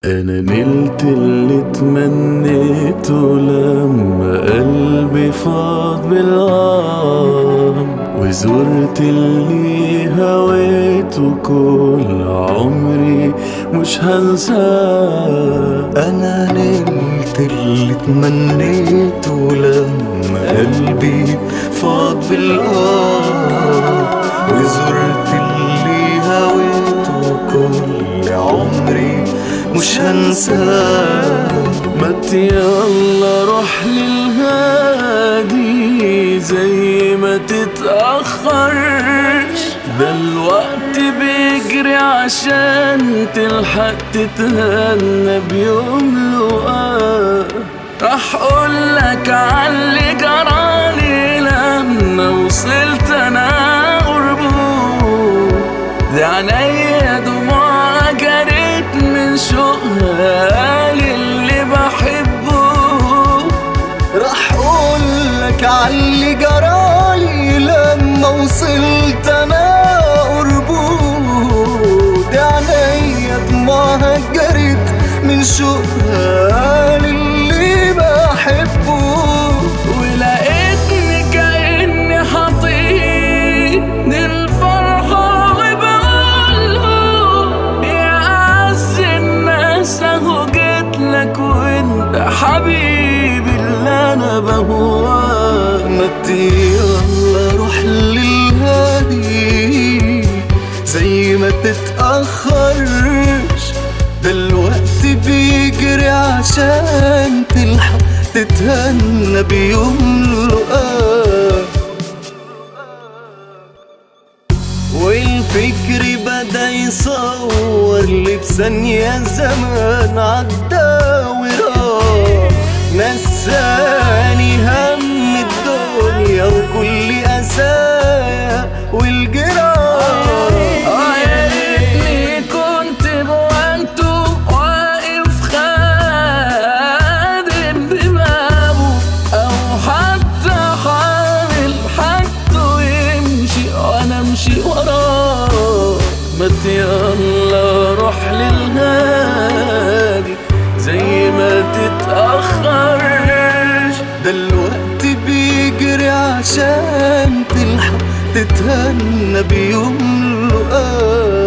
انا نلت اللي تمنيته لما قلبي فاض بالغام وزرت اللي هويته كل عمري مش هنساه انا نلت اللي تمنيته لما قلبي فاض بالقرب وزرت اللي هويته كل عمري مش هنساه مت يلا روح للهادي زي ما تتأخرش ده الوقت بيجري عشان تلحق تتهنى بيوم لقاء راح اقولك عاللي جرالي لما وصلت انا قربه دي عينيا دموع جريت من شوقها للي بحبه راح اقولك عاللي جرالي لما وصلت انا قربه دي عينيا دموعها جريت من شوقها للي بحبه ولقيتني كأني حطيت الفرحة وبقوله يا أعز الناس أهو جيتلك وأنت حبيبي اللي أنا بهواه مت يلا روح للهادي زي ما تتأخرش ده الوقت بيجري عشان تلحق تتهنى بيوم لقاك والفكر بدا يصور لي بثانية زمان عدى وراح نساني هم الدنيا وكل أسايا والجراح آه يا ريتني كنت بوقته واقف خادم دماغه أو حتى حامل حاجته يمشي وأنا أمشي وراه مت يلا روح للهادي زي ما تتأخرش ده الوقت بيجري عشان تلحق تتهنى بيوم لقاك